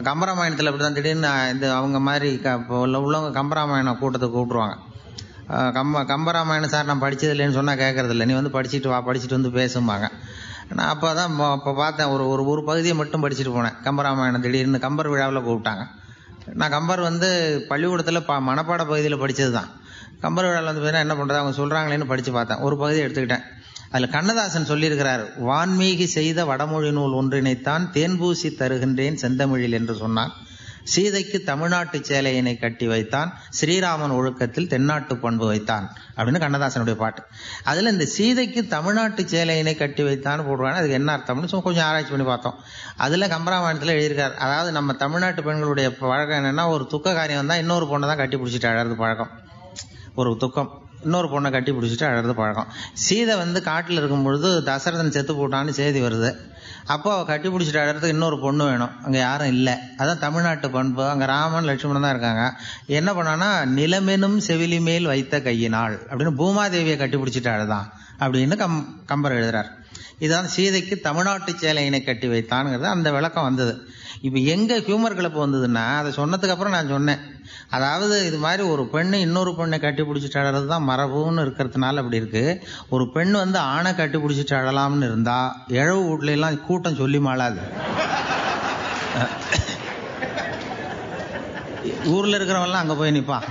கம்பராமாயணத்தில் அப்படி தான் திடீர்னு இந்த அவங்க மாதிரி க இப்போ உள்ள உள்ளவங்க கம்பராமாயணம் கூட்டத்துக்கு கூப்பிட்ருவாங்க அஹ் கம்ப கம்பராமாயணம் சார் நான் படிச்சது இல்லைன்னு சொன்னால் கேட்கறதில்ல நீ வந்து படிச்சுட்டு வா படிச்சுட்டு வந்து பேசும்பாங்க நான் அப்போ தான் இப்போ பார்த்தேன் ஒரு ஒரு ஒரு பகுதியை மட்டும் படிச்சுட்டு போனேன் கம்பராமாயணம் திடீர்னு கம்பர் விழாவில் கூப்பிட்டாங்க நான் கம்பர் வந்து பள்ளிக்கூடத்தில் ப மனப்பாட பகுதியில் படித்தது தான் கம்பர் விழாவில் வந்து பார்த்தீங்கன்னா என்ன பண்ணுறது அவங்க சொல்கிறாங்களேன்னு படித்து பார்த்தேன் ஒரு பகுதியை எடுத்துக்கிட்டேன் அதில் கண்ணதாசன் சொல்லியிருக்கிறார் வான்மீகி செய்த வடமொழி நூல் ஒன்றினைத்தான் தேன்பூசி தருகின்றேன் செந்தமிழில் என்று சொன்னான் சீதைக்கு தமிழ்நாட்டு சேலையினை கட்டி வைத்தான் ஸ்ரீராமன் ஒழுக்கத்தில் தென்னாட்டு பண்பு வைத்தான் அப்படின்னு கண்ணதாசனுடைய பாட்டு அதுல இந்த சீதைக்கு தமிழ்நாட்டு சேலையினை கட்டி வைத்தான் போடுவாங்க அதுக்கு என்ன அர்த்தம்னு சும்மா கொஞ்சம் ஆராய்ச்சி பண்ணி பார்த்தோம் அதுல கம்பராமாயணத்துல எழுதியிருக்காரு அதாவது நம்ம தமிழ்நாட்டு பெண்களுடைய பழக்கம் என்னன்னா ஒரு துக்க காரியம் வந்தா இன்னொரு பொண்ணை தான் கட்டி பிடிச்சிட்டு அழறது பழக்கம் ஒரு துக்கம் இன்னொரு பொண்ணை கட்டி பிடிச்சிட்டு அழறது பழக்கம் சீதை வந்து காட்டில் இருக்கும் பொழுது தசரதன் செத்து போட்டான்னு செய்தி வருது அப்போ அவ கட்டி பிடிச்சிட்டு அழறதுக்கு இன்னொரு பொண்ணு வேணும் அங்கே யாரும் இல்லை அதான் தமிழ்நாட்டு பண்பு அங்கே ராமன் லட்சுமணன் தான் இருக்காங்க என்ன பண்ணான்னா நிலமெனும் செவிலி மேல் வைத்த கையினாள் அப்படின்னு பூமாதேவியை கட்டி பிடிச்சிட்டு அழுதான் அப்படின்னு கம் கம்பர் எழுதுறார் இதான் சீதைக்கு தமிழ்நாட்டு சேலையினை கட்டி வைத்தான்ங்கிறது அந்த விளக்கம் வந்தது இப்போ எங்க ஹியூமர் கிளப்பு வந்ததுன்னா அதை சொன்னதுக்கு அப்புறம் நான் சொன்னேன் அதாவது இது மாதிரி ஒரு பெண்ணு இன்னொரு பெண்ணை கட்டி பிடிச்சிட்டு அழறது தான் மரபுன்னு இருக்கிறதுனால அப்படி இருக்கு ஒரு பெண் வந்து ஆணை கட்டி பிடிச்சிட்டு அழலாம்னு இருந்தா இழவு வீட்ல எல்லாம் கூட்டம் சொல்லி மாளாது ஊர்ல இருக்கிறவன்லாம் அங்க போய் நிப்பான்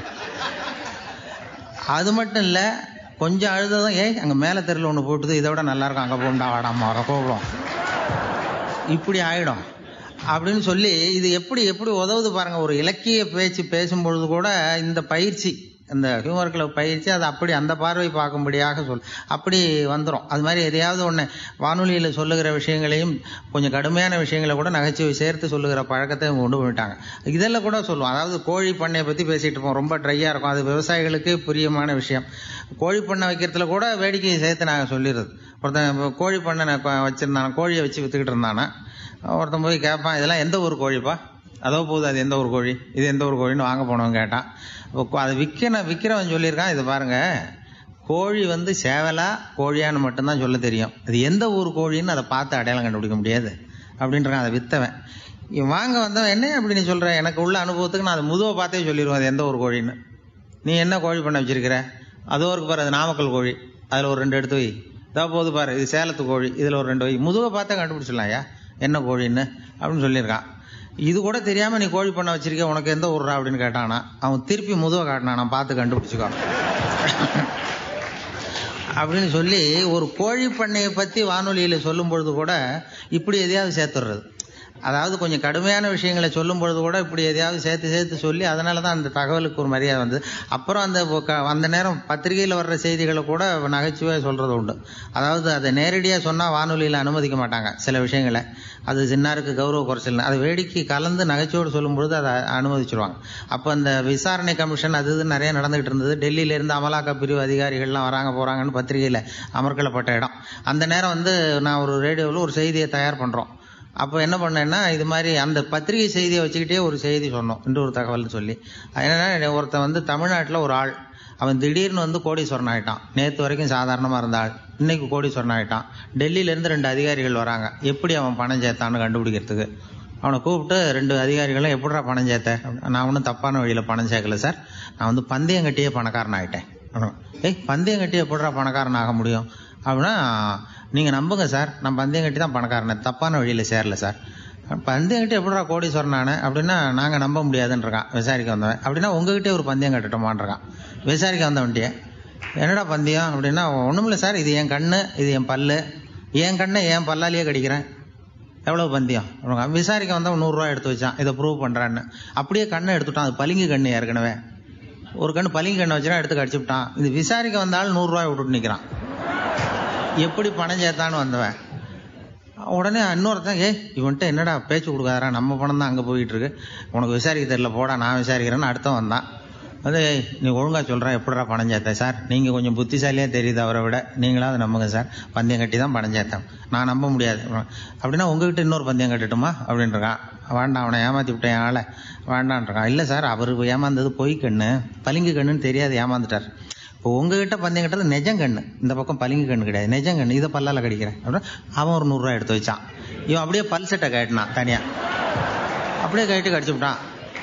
அது மட்டும் இல்ல கொஞ்சம் அழுததும் ஏய் அங்க மேல தெருல ஒண்ணு போட்டுது இதை விட நல்லா இருக்கும் அங்க போண்டா வாடாமா வர கோபம் இப்படி ஆயிடும் அப்படின்னு சொல்லி இது எப்படி எப்படி உதவுது பாருங்க ஒரு இலக்கிய பேச்சு பேசும்பொழுது கூட இந்த பயிற்சி அந்த ஹியூமர் கிளப் பயிற்சி அது அப்படி அந்த பார்வை பார்க்கும்படியாக சொல் அப்படி வந்துடும் அது மாதிரி எதையாவது ஒன்று வானொலியில் சொல்லுகிற விஷயங்களையும் கொஞ்சம் கடுமையான விஷயங்களை கூட நகைச்சுவை சேர்த்து சொல்லுகிற பழக்கத்தை இவங்க கொண்டு போயிட்டாங்க இதெல்லாம் கூட சொல்லுவோம் அதாவது கோழி பண்ணையை பற்றி பேசிட்டு இருப்போம் ரொம்ப ட்ரையாக இருக்கும் அது விவசாயிகளுக்கு பிரியமான விஷயம் கோழி பண்ணை வைக்கிறதுல கூட வேடிக்கையை சேர்த்து நாங்கள் சொல்லிடுறது ஒருத்தன் இப்போ கோழி பண்ணை நான் கொ- வச்சிருந்தானே கோழியை வச்சு வித்துக்கிட்டு இருந்தானே ஒருத்தன் போய் கேட்பான் இதெல்லாம் எந்த ஊர் கோழிப்பா அதோ போகுது அது எந்த ஊர் கோழி இது எந்த ஊர் கோழின்னு வாங்க போனவன் கேட்டான் இப்போ கொ- அதை விற்கிற விற்கிறவன் சொல்லியிருக்கான் இது பாருங்க கோழி வந்து சேவலா கோழியான்னு மட்டும்தான் சொல்ல தெரியும் அது எந்த ஊர் கோழின்னு அதை பார்த்து அடையாளம் கண்டுபிடிக்க முடியாது அப்படின்றான் அதை வித்தவன் இவன் வாங்க வந்தவன் என்ன அப்படி நீ சொல்ற எனக்கு உள்ள அனுபவத்துக்கு நான் அதை முதுவை பார்த்தே சொல்லிடுவேன் அது எந்த ஊர் கோழின்னு நீ என்ன கோழி பண்ண வச்சிருக்கிற அதோ இருக்கு பாரு அது நாமக்கல் கோழி அதுல ஒரு ரெண்டு எடுத்து வை இதோ போது பாரு இது சேலத்து கோழி இதுல ஒரு ரெண்டு வை முதுவை பார்த்தா கண்டுபிடிச்சிடலாம் ஐயா என்ன கோழின்னு அப்படின்னு சொல்லியிருக்கான் இது கூட தெரியாம நீ கோழி பண்ண வச்சிருக்க உனக்கு எந்த ஊர்ரா அப்படின்னு கேட்டானா அவன் திருப்பி முதுவை காட்டினான் நான் பார்த்து கண்டுபிடிச்சுக்கோ அப்படின்னு சொல்லி ஒரு கோழி பண்ணையை பத்தி வானொலியில சொல்லும் பொழுது கூட இப்படி எதையாவது சேர்த்துடுறது அதாவது கொஞ்சம் கடுமையான விஷயங்களை சொல்லும் பொழுது கூட இப்படி எதையாவது சேர்த்து சேர்த்து சொல்லி அதனால தான் அந்த தகவலுக்கு ஒரு மரியாதை வந்தது அப்புறம் அந்த க- அந்த நேரம் பத்திரிகையில் வர்ற செய்திகளை கூட நகைச்சுவை சொல்றது உண்டு அதாவது அதை நேரடியாக சொன்னால் வானொலியில் அனுமதிக்க மாட்டாங்க சில விஷயங்களை அது சின்னாருக்கு கௌரவ குறைச்சல் அது வேடிக்கை கலந்து நகைச்சுவோடு சொல்லும் பொழுது அதை அனுமதிச்சிருவாங்க அப்போ அந்த விசாரணை கமிஷன் அது இது நிறைய நடந்துகிட்டு இருந்தது டெல்லியில இருந்து அமலாக்க பிரிவு அதிகாரிகள்லாம் வராங்க போறாங்கன்னு பத்திரிகையில் அமர்க்களப்பட்ட இடம் அந்த நேரம் வந்து நான் ஒரு ரேடியோவில் ஒரு செய்தியை தயார் பண்றோம் அப்போ என்ன பண்ணேன்னா இது மாதிரி அந்த பத்திரிகை செய்தியை வச்சுக்கிட்டே ஒரு செய்தி சொன்னோம் இன்னொரு தகவல்னு சொல்லி அது என்னன்னா ஒருத்தன் வந்து தமிழ்நாட்டில் ஒரு ஆள் அவன் திடீர்னு வந்து கோடீஸ்வரன் ஆயிட்டான் நேற்று வரைக்கும் சாதாரணமாக இருந்த ஆள் இன்னைக்கு கோடீஸ்வரன் ஆயிட்டான் டெல்லியில இருந்து ரெண்டு அதிகாரிகள் வராங்க எப்படி அவன் பணம் சேர்த்தான்னு கண்டுபிடிக்கிறதுக்கு அவனை கூப்பிட்டு ரெண்டு அதிகாரிகளும் எப்படிடா பணம் சேர்த்த நான் ஒன்றும் தப்பான வழியில் பணம் சேர்க்கல சார் நான் வந்து பந்தயம் கட்டியே பணக்காரன் ஆயிட்டேன் அப்படின்னா, ஏய் பந்தயம் கட்டி எப்படிடா பணக்காரன் ஆக முடியும் அப்படின்னா நீங்கள் நம்புங்க சார் நான் பந்தயம் கட்டி தான் பணக்காரன் தப்பான வழியில் சேரல சார் பந்தயம் கட்டி எப்படிடா கோடீஸ்வரன் ஆனேன் அப்படின்னா நாங்கள் நம்ப முடியாதுன்னு இருக்கான் விசாரிக்க வந்தவன் அப்படின்னா உங்ககிட்டே ஒரு பந்தயம் கட்டட்டுமான்னு இருக்கான் விசாரிக்க வந்தவன்ட்டியே என்னடா பந்தயம் அப்படின்னா ஒன்றுமில்ல சார் இது என் கண்ணு இது என் பல்லு என் கண்ணை என் பல்லாலேயே கடிக்கிறேன் எவ்வளவு பந்தயம் அப்படிங்க. விசாரிக்க வந்தவன் நூறுரூவா எடுத்து வச்சான் இதை ப்ரூவ் பண்றான்னு அப்படியே கண்ணை எடுத்துட்டான் அது பளிங்கு கண்ணு ஏற்கனவே ஒரு கண்ணு பளிங்கு கண்ணை வச்சுனா எடுத்து கடிச்சு விட்டான் இது விசாரிக்க வந்தாலும் நூறுரூவாய் விட்டுட்டு நிற்கிறான் எப்படி பணம் சேர்த்தான்னு வந்தவன் உடனே இன்னொருத்தன் ஏய் இவன்ட்ட என்னடா பேச்சு கொடுக்காதடா நம்ம பணம் தான் அங்கே போயிட்டு இருக்கு உனக்கு விசாரிக்க தெரியல போடா நான் விசாரிக்கிறேன்னு அடுத்தவன் வந்தான் அது "ஏய், நீ ஒழுங்கா சொல்ற எப்படிடா பணம் சேர்த்தேன் சார் நீங்க கொஞ்சம் புத்திசாலியா தெரியுது அவரை விட நீங்களாவது நம்புங்க சார் பந்தயம் கட்டி தான் பணம் சேர்த்தேன் நான் நம்ப முடியாது அப்படின்னா உங்ககிட்ட இன்னொரு பந்தயம் கட்டட்டுமா அப்படின்னு இருக்கான் வேண்டாம் அவனை ஏமாத்தி விட்டேன் ஆளை வேண்டான்றான் இல்லை சார் அவர் ஏமாந்தது பொய் கண்ணு பளிங்கு கண்ணுன்னு தெரியாது ஏமாந்துட்டார் இப்போ உங்ககிட்ட பந்தயம் கட்டுறது நெஜம் கண்ணு இந்த பக்கம் பளிங்கு கண்ணு கிடையாது நெஜம் கண்ணு இதை பல்லால கடிக்கிறேன் அப்படின்னா அவன் ஒரு நூறுரூவா எடுத்து வச்சான் இவன் அப்படியே பல் செட்டை கேட்டினான் தனியா அப்படியே கைட்டு கடிச்சு விட்டான்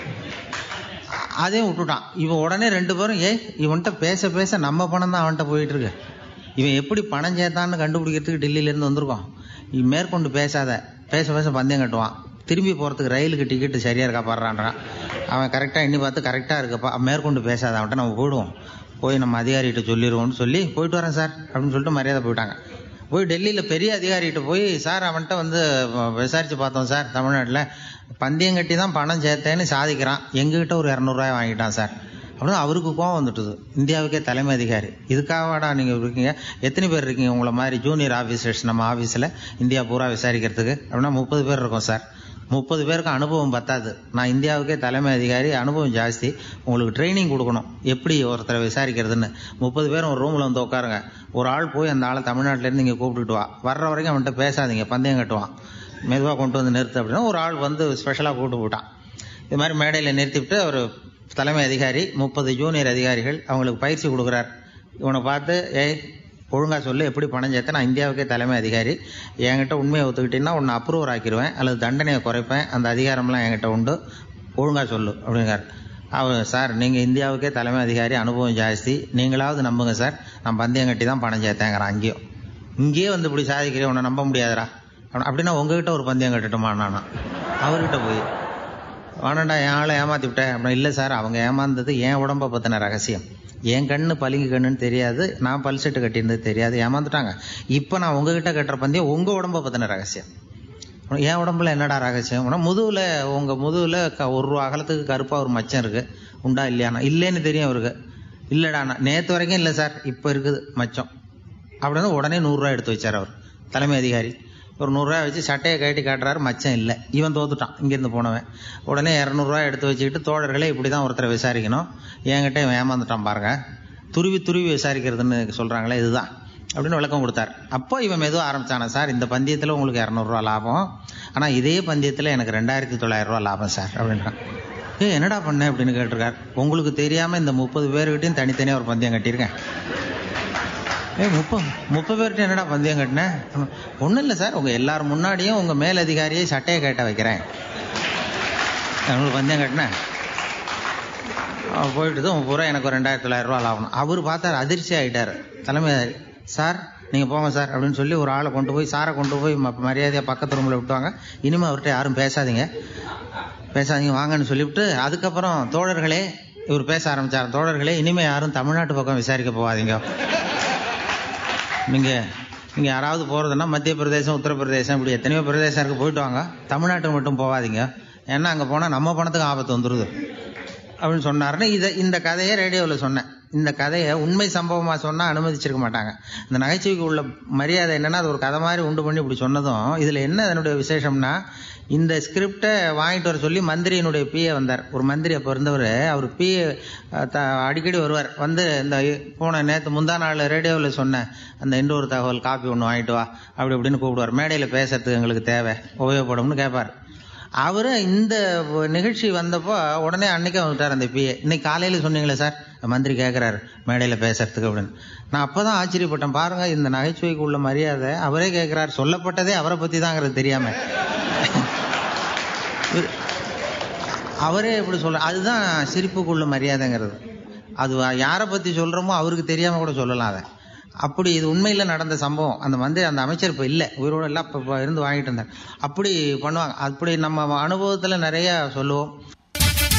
அதையும் விட்டுட்டான் இவன் உடனே ரெண்டு பேரும் ஏய் இவன்கிட்ட பேச பேச நம்ம பணம் தான் அவன்கிட்ட போயிட்டு இருக்கு இவன் எப்படி பணம் சேர்த்தான்னு கண்டுபிடிக்கிறதுக்கு டெல்லியிலேருந்து வந்திருக்கோம் இவன் மேற்கொண்டு பேசாத பேச பேச பந்தயம் கட்டுவான் திரும்பி போகிறதுக்கு ரயிலுக்கு டிக்கெட்டு சரியாக இருக்கா பாடுறான்றான் அவன் கரெக்டாக எண்ணி பார்த்து கரெக்டாக இருக்குப்பா மேற்கொண்டு பேசாத அவன்கிட்ட நம்ம போயிடுவோம் போய் நம்ம அதிகாரிகிட்ட சொல்லிடுவோம்னு சொல்லி போயிட்டு வரேன் சார் அப்படின்னு சொல்லிட்டு மரியாதை போயிட்டாங்க போய் டெல்லியில் பெரிய அதிகாரிகிட்ட போய் சார் அவன்கிட்ட வந்து விசாரித்து பார்த்தோம் சார் தமிழ்நாட்டில் பந்தயம் கட்டி தான் பணம் சேர்த்தேன்னு சாதிக்கிறான் எங்ககிட்ட ஒரு இரநூறுவாய் வாங்கிட்டான் சார் அப்படின்னு அவருக்கு கோவம் வந்துட்டுது இந்தியாவுக்கே தலைமை அதிகாரி இதுக்காகவாடா நீங்கள் இருக்கீங்க எத்தனை பேர் இருக்கீங்க உங்களை மாதிரி ஜூனியர் ஆஃபீஸர்ஸ் நம்ம ஆஃபீஸில் இந்தியா பூரா விசாரிக்கிறதுக்கு அப்படின்னா முப்பது பேர் இருக்கோம் சார் முப்பது பேருக்கு அனுபவம் பத்தாது நான் இந்தியாவுக்கே தலைமை அதிகாரி அனுபவம் ஜாஸ்தி உங்களுக்கு ட்ரைனிங் கொடுக்கணும் எப்படி ஒருத்தரை விசாரிக்கிறதுன்னு முப்பது பேரும் ஒரு ரூமில் வந்து உட்காருங்க ஒரு ஆள் போய் அந்த ஆளை தமிழ்நாட்டிலேருந்து இங்கே கூப்பிட்டுட்டு வா வர்ற வரைக்கும் அவன்கிட்ட பேசாதீங்க பந்தயம் கட்டுவான் மெதுவாக கொண்டு வந்து நிறுத்து அப்படின்னா ஒரு ஆள் வந்து ஸ்பெஷலாக கூப்பிட்டு போட்டான் இது மாதிரி மேடையில் நிறுத்திவிட்டு ஒரு தலைமை அதிகாரி முப்பது ஜூனியர் அதிகாரிகள் அவங்களுக்கு பயிற்சி கொடுக்குறார் இவனை பார்த்து ஏய் ஒழுங்காக சொல்லு எப்படி பணம் சேர்த்த நான் இந்தியாவுக்கே தலைமை அதிகாரி என்கிட்ட உண்மையை ஒத்துக்கிட்டீங்கன்னா உன்னை அப்ரூவர் ஆக்கிடுவேன் அல்லது தண்டனையை குறைப்பேன் அந்த அதிகாரம்லாம் என்கிட்ட உண்டு ஒழுங்காக சொல்லு அப்படிங்கிறார் அவர் சார் நீங்கள் இந்தியாவுக்கே தலைமை அதிகாரி அனுபவம் ஜாஸ்தி நீங்களாவது நம்புங்க சார் நான் பந்தயம் கட்டி தான் பணம் சேர்த்தேங்கிறேன் அங்கேயும் இங்கேயே வந்து இப்படி சாதிக்கிறேன் உன்னை நம்ப முடியாதுடா அப்படின்னா உங்ககிட்ட ஒரு பந்தயம் கட்டட்டுமா நானா அவர்கிட்ட போய் வேணாண்டா என் ஆளை ஏமாத்தி விட்டேன் அப்படின்னா இல்லை சார் அவங்க ஏமாந்தது என் உடம்பை பற்றின ரகசியம் என் கண்ணு பளிங்கு கண்ணுன்னு தெரியாது நான் பல் செட்டு கட்டியிருந்தது தெரியாது ஏமாந்துட்டாங்க இப்போ நான் உங்ககிட்ட கட்டுற பந்தயம் உங்கள் உடம்பை பற்றின ரகசியம் என் உடம்புல என்னடா ரகசியம் முதுகில் உங்கள் முதுகில் க ஒரு ரூபா அகலத்துக்கு கருப்பாக ஒரு மச்சம் இருக்குது உண்டா இல்லையாண்ணா இல்லைன்னு தெரியும் அவருக்கு இல்லைடாண்ணா நேற்று வரைக்கும் இல்லை சார் இப்போ இருக்குது மச்சம் அப்படின்னு உடனே நூறுரூவா எடுத்து வச்சார் அவர் தலைமை அதிகாரி ஒரு நூறுரூவா வச்சு சட்டையை கட்டி காட்டுறாரு மச்சம் இல்லை இவன் தோத்துட்டான் இங்கேருந்து போனவன் உடனே இரநூறுவா எடுத்து வச்சுக்கிட்டு தோழர்களே இப்படி தான் ஒருத்தரை விசாரிக்கணும் என்கிட்ட இவன் ஏமாந்துட்டான் பாருங்க துருவி துருவி விசாரிக்கிறதுன்னு சொல்கிறாங்களே இதுதான் அப்படின்னு விளக்கம் கொடுத்தார் அப்போ இவன் மெதுவாக ஆரம்பிச்சானா சார் இந்த பந்தயத்தில் உங்களுக்கு இரநூறுவா லாபம் ஆனால் இதே பந்தயத்தில் எனக்கு ரெண்டாயிரத்தி தொள்ளாயிரரூவா லாபம் சார் அப்படின்றான் ஏ என்னடா பண்ண அப்படின்னு கேட்டிருக்கார் உங்களுக்கு தெரியாமல் இந்த முப்பது பேர்கிட்டையும் தனித்தனியாக ஒரு பந்தயம் கட்டியிருக்கேன் ஏ முப்பது முப்பது பேர்கிட்ட என்னடா பந்தயம் கட்டினேன் ஒன்றும் இல்லை சார் உங்கள் எல்லாரும் முன்னாடியும் உங்கள் மேலதிகாரியை சட்டையை கேட்ட வைக்கிறேன் உங்களுக்கு பந்தயம் கட்டினேன் போயிட்டு தான் பூரா எனக்கு ஒரு ரெண்டாயிரத்தி தொள்ளாயிரம் ரூபா லாபம் அவர் பார்த்தார் அதிர்ச்சி ஆகிட்டார் தலைமை சார் நீங்கள் போங்க சார் அப்படின்னு சொல்லி ஒரு ஆளை கொண்டு போய் சாரை கொண்டு போய் மரியாதையாக பக்கத்து ரூமில் விட்டுவாங்க இனிமேல் அவர்கிட்ட யாரும் பேசாதீங்க பேசாதீங்க வாங்கன்னு சொல்லிவிட்டு அதுக்கப்புறம் தோழர்களே இவர் பேச ஆரம்பித்தார் தோழர்களே இனிமேல் யாரும் தமிழ்நாட்டு பக்கம் விசாரிக்க போகாதீங்க நீங்கள் நீங்கள் யாராவது போகிறதுனா மத்திய பிரதேசம் உத்தரப்பிரதேசம் இப்படி எத்தனையோ பிரதேசம் இருக்குது போயிட்டு வாங்க தமிழ்நாட்டுக்கு மட்டும் போகாதீங்க ஏன்னா அங்கே போனால் நம்ம பணத்துக்கு ஆபத்து வந்துடுது அப்படின்னு சொன்னாருன்னு இதை இந்த கதையை ரேடியோவில் சொன்னேன் இந்த கதையை உண்மை சம்பவமாக சொன்னால் அனுமதிச்சிருக்க மாட்டாங்க இந்த நகைச்சுவைக்கு உள்ள மரியாதை என்னென்னா அது ஒரு கதை மாதிரி உண்டு பண்ணி இப்படி சொன்னதும் இதில் என்ன அதனுடைய விசேஷம்னா இந்த ஸ்கிரிப்டை வாங்கிட்டு வர சொல்லி மந்திரியினுடைய பிஏ வந்தார் ஒரு மந்திரி அப்போ இருந்தவர் அவர் பிஏ அடிக்கடி வருவார் வந்து இந்த போன நேற்று முந்தா நாள் ரேடியோவில் சொன்ன அந்த இன்னொரு தகவல் காப்பி ஒன்று வாங்கிட்டு வா அப்படி இப்படின்னு கூப்பிடுவார் மேடையில் பேசுறதுக்கு எங்களுக்கு தேவை உபயோகப்படும்னு கேட்பார் அவர் இந்த நிகழ்ச்சி வந்தப்போ உடனே அன்னைக்கே வந்துட்டார் அந்த பிஏ இன்னைக்கு காலையில் சொன்னீங்களே சார் மந்திரி கேட்குறாரு மேடையில் பேசுறதுக்கு அப்படின்னு நான் அப்போ தான் ஆச்சரியப்பட்டேன் பாருங்க இந்த நகைச்சுவைக்கு உள்ள மரியாதை அவரே கேட்குறாரு சொல்லப்பட்டதே அவரை பற்றி தாங்கிறது தெரியாம அவரே எப்படி சொல்ற அதுதான் சிரிப்புக்குள்ள மரியாதைங்கிறது அது யாரை பற்றி சொல்கிறோமோ அவருக்கு தெரியாமல் கூட சொல்லலாம் அதை அப்படி இது உண்மையில் நடந்த சம்பவம் அந்த மந்திரி அந்த அமைச்சர் இப்போ இல்லை உயிரோடு எல்லாம் இப்போ இருந்து வாங்கிட்டு இருந்தார் அப்படி பண்ணுவாங்க அப்படி நம்ம அனுபவத்தில் நிறைய சொல்லுவோம்